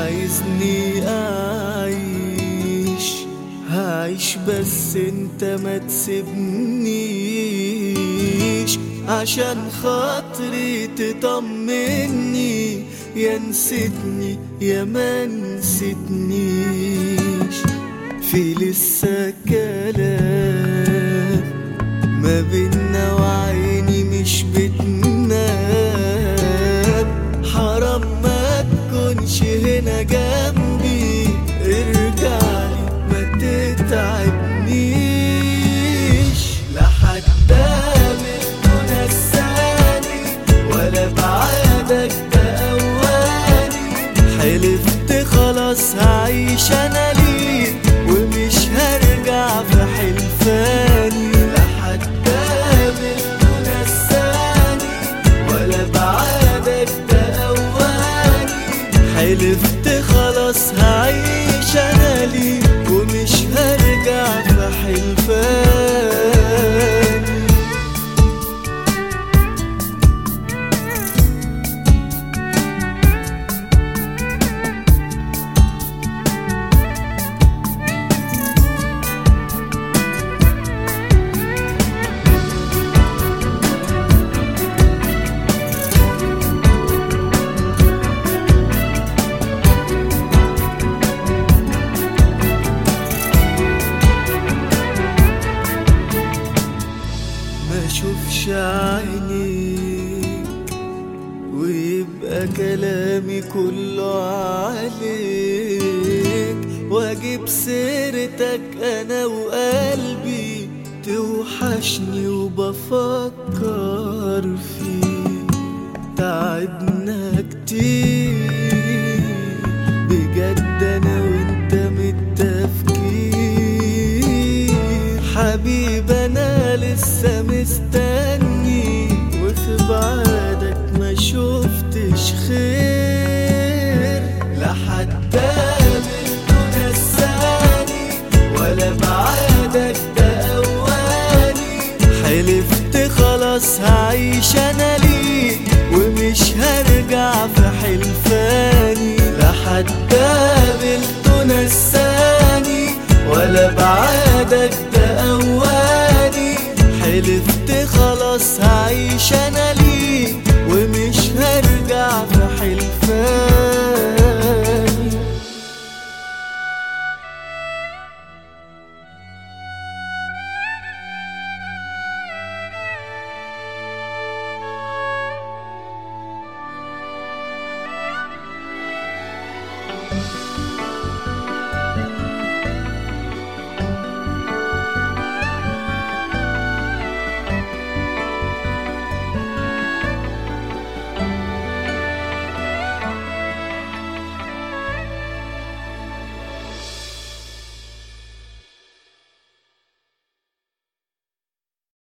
عايزني اعيش هعيش بس انت ما تسيبنيش عشان خاطري تطمني يا نسيتني يا ما نسيتنيش في لسه كلام ما بينا وعيني مش بتنام حرام ما تكونش هنا جنبي ارجعلي ما تتعبنيش لا حد منه نساني ولا بعدك تقواني حلفت خلاص هعيش انا ليك ومش هرجع في حلفاني لا حد منه نساني ولا بعدك تقواني حلفت خلاص هعيش انا ليك ومش هرجع في حلفاني ما اشوفش عينيك ويبقى كلامي كله عليك واجيب سيرتك انا وقلبي توحشني وبفكر فيك تعبنا كتير بجد انا وانت متفكين حبيب انا لسه مستني وفي بعدك ما شفتش خير لا حد منه نساني ولا بعدك تقواني حلفت خلاص هعيش انا ليك ومش هرجع في حلفاني لا حد قابلته نساني ولا بعدك تقواني حلفت خلاص هعيش انا